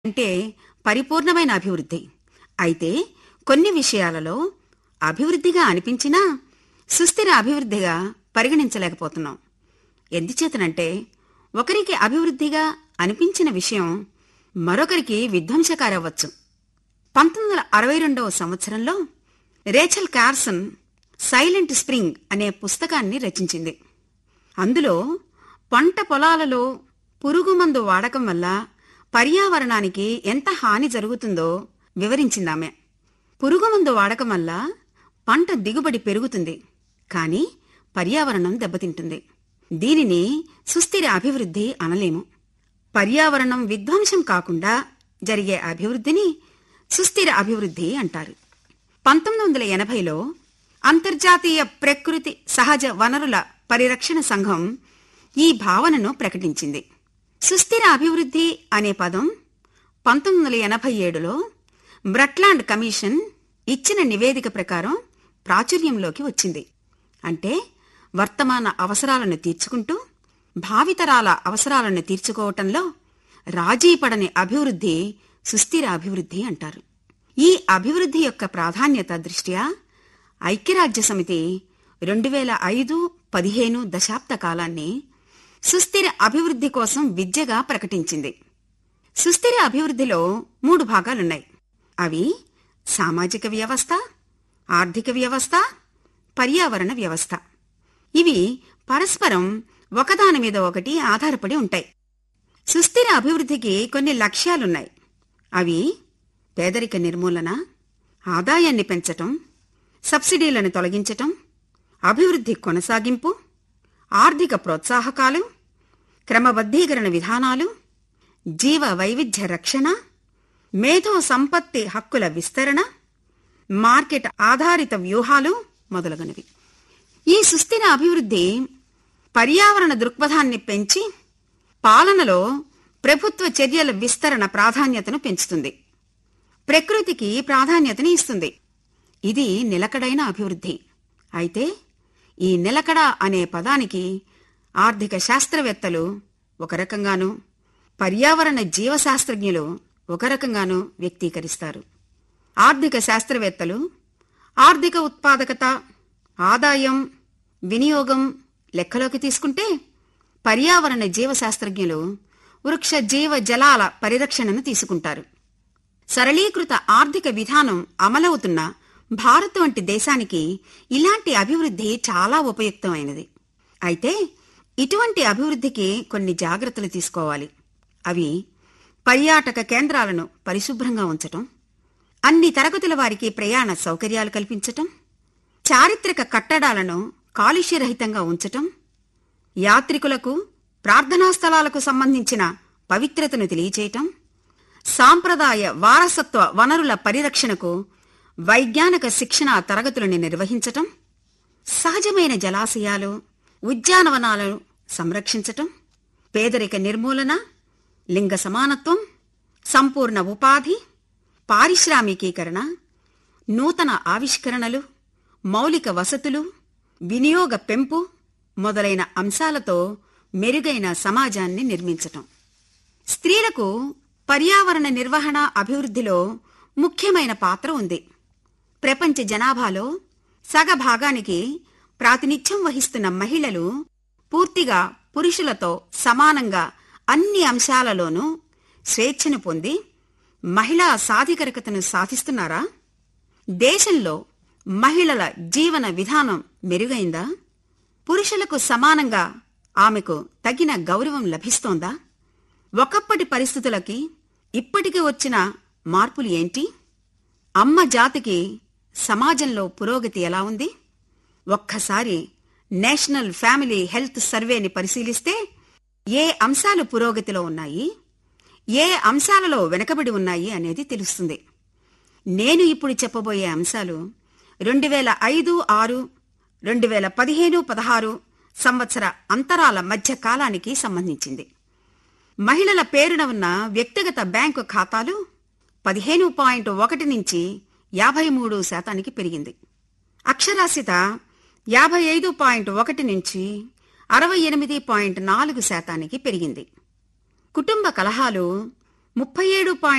అంటే పరిపూర్ణమైన అభివృద్ధి అయితే కొన్ని విషయాలలో అభివృద్ధిగా అనిపించినా సుస్థిర అభివృద్ధిగా పరిగణించలేకపోతున్నాం ఎందుచేతనంటే ఒకరికి అభివృద్ధిగా అనిపించిన విషయం మరొకరికి విధ్వంసకారవచ్చు పంతొమ్మిది వందల అరవై రెండవ సంవత్సరంలో రేచల్ కార్సన్ సైలెంట్ స్ప్రింగ్ అనే పుస్తకాన్ని రచించింది అందులో పంట పొలాలలో పురుగుమందు వాడకం వల్ల పర్యావరణానికి ఎంత హాని జరుగుతుందో వివరించిందామె పురుగుమందు వాడకం వల్ల పంట దిగుబడి పెరుగుతుంది కానీ పర్యావరణం దెబ్బతింటుంది దీనిని సుస్థిర అభివృద్ధి అనలేము పర్యావరణం విధ్వంసం కాకుండా జరిగే అభివృద్ధిని సుస్థిర అభివృద్ధి అంటారు పంతొమ్మిది వందల ఎనభైలో అంతర్జాతీయ ప్రకృతి సహజ వనరుల పరిరక్షణ సంఘం ఈ భావనను ప్రకటించింది సుస్థిర అభివృద్ధి అనే పదం పంతొమ్మిది వందల ఎనభై ఏడులో బ్రట్లాండ్ కమిషన్ ఇచ్చిన నివేదిక ప్రకారం ప్రాచుర్యంలోకి వచ్చింది అంటే వర్తమాన అవసరాలను తీర్చుకుంటూ భావితరాల అవసరాలను తీర్చుకోవటంలో రాజీపడని అభివృద్ధి సుస్థిర అభివృద్ధి అంటారు ఈ అభివృద్ధి యొక్క ప్రాధాన్యత దృష్ట్యా ఐక్యరాజ్య సమితి రెండు వేల ఐదు పదిహేను దశాబ్ద కాలాన్ని సుస్థిర అభివృద్ధి కోసం విద్యగా ప్రకటించింది సుస్థిర అభివృద్ధిలో మూడు భాగాలున్నాయి అవి సామాజిక వ్యవస్థ ఆర్థిక వ్యవస్థ పర్యావరణ వ్యవస్థ ఇవి పరస్పరం ఒకదాని మీద ఒకటి ఆధారపడి ఉంటాయి సుస్థిర అభివృద్ధికి కొన్ని లక్ష్యాలున్నాయి అవి పేదరిక నిర్మూలన ఆదాయాన్ని పెంచటం సబ్సిడీలను తొలగించటం అభివృద్ధి కొనసాగింపు ఆర్థిక ప్రోత్సాహకాలు క్రమబద్ధీకరణ విధానాలు జీవ వైవిధ్య రక్షణ మేధో సంపత్తి హక్కుల విస్తరణ మార్కెట్ ఆధారిత వ్యూహాలు మొదలగునవి ఈ సుస్థిర అభివృద్ధి పర్యావరణ దృక్పథాన్ని పెంచి పాలనలో ప్రభుత్వ చర్యల విస్తరణ ప్రాధాన్యతను పెంచుతుంది ప్రకృతికి ప్రాధాన్యతని ఇస్తుంది ఇది నిలకడైన అభివృద్ధి అయితే ఈ నిలకడ అనే పదానికి ఆర్థిక శాస్త్రవేత్తలు ఒక రకంగాను పర్యావరణ జీవశాస్త్రజ్ఞులు ఒక రకంగాను వ్యక్తీకరిస్తారు ఆర్థిక శాస్త్రవేత్తలు ఆర్థిక ఉత్పాదకత ఆదాయం వినియోగం లెక్కలోకి తీసుకుంటే పర్యావరణ జీవశాస్త్రజ్ఞులు వృక్ష జీవ జలాల పరిరక్షణను తీసుకుంటారు సరళీకృత ఆర్థిక విధానం అమలవుతున్న భారత్ వంటి దేశానికి ఇలాంటి అభివృద్ధి చాలా ఉపయుక్తమైనది అయితే ఇటువంటి అభివృద్ధికి కొన్ని జాగ్రత్తలు తీసుకోవాలి అవి పర్యాటక కేంద్రాలను పరిశుభ్రంగా ఉంచటం అన్ని తరగతుల వారికి ప్రయాణ సౌకర్యాలు కల్పించటం చారిత్రక కట్టడాలను కాలుష్యరహితంగా ఉంచటం యాత్రికులకు ప్రార్థనా స్థలాలకు సంబంధించిన పవిత్రతను తెలియచేయటం సాంప్రదాయ వారసత్వ వనరుల పరిరక్షణకు వైజ్ఞానిక శిక్షణ తరగతులను నిర్వహించటం సహజమైన జలాశయాలు ఉద్యానవనాలను సంరక్షించటం పేదరిక నిర్మూలన లింగ సమానత్వం సంపూర్ణ ఉపాధి పారిశ్రామికీకరణ నూతన ఆవిష్కరణలు మౌలిక వసతులు వినియోగ పెంపు మొదలైన అంశాలతో మెరుగైన సమాజాన్ని నిర్మించటం స్త్రీలకు పర్యావరణ నిర్వహణ అభివృద్ధిలో ముఖ్యమైన పాత్ర ఉంది ప్రపంచ జనాభాలో సగభాగానికి ప్రాతినిధ్యం వహిస్తున్న మహిళలు పూర్తిగా పురుషులతో సమానంగా అన్ని అంశాలలోనూ స్వేచ్ఛను పొంది మహిళా సాధికారికతను సాధిస్తున్నారా దేశంలో మహిళల జీవన విధానం మెరుగైందా పురుషులకు సమానంగా ఆమెకు తగిన గౌరవం లభిస్తోందా ఒకప్పటి పరిస్థితులకి ఇప్పటికి వచ్చిన మార్పులు ఏంటి అమ్మ జాతికి సమాజంలో పురోగతి ఎలా ఉంది ఒక్కసారి నేషనల్ ఫ్యామిలీ హెల్త్ సర్వేని పరిశీలిస్తే ఏ అంశాలు పురోగతిలో ఉన్నాయి ఏ అంశాలలో వెనకబడి ఉన్నాయి అనేది తెలుస్తుంది నేను ఇప్పుడు చెప్పబోయే అంశాలు రెండు వేల ఐదు ఆరు రెండు వేల పదిహేను పదహారు సంవత్సర అంతరాల మధ్య కాలానికి సంబంధించింది మహిళల పేరున ఉన్న వ్యక్తిగత బ్యాంకు ఖాతాలు పదిహేను పాయింట్ ఒకటి నుంచి యాభై మూడు శాతానికి పెరిగింది అక్షరాస్యత యాభై ఐదు పాయింట్ ఒకటి నుంచి అరవై ఎనిమిది పాయింట్ నాలుగు శాతానికి పెరిగింది కుటుంబ కలహాలు ముప్పై ఏడు పాయింట్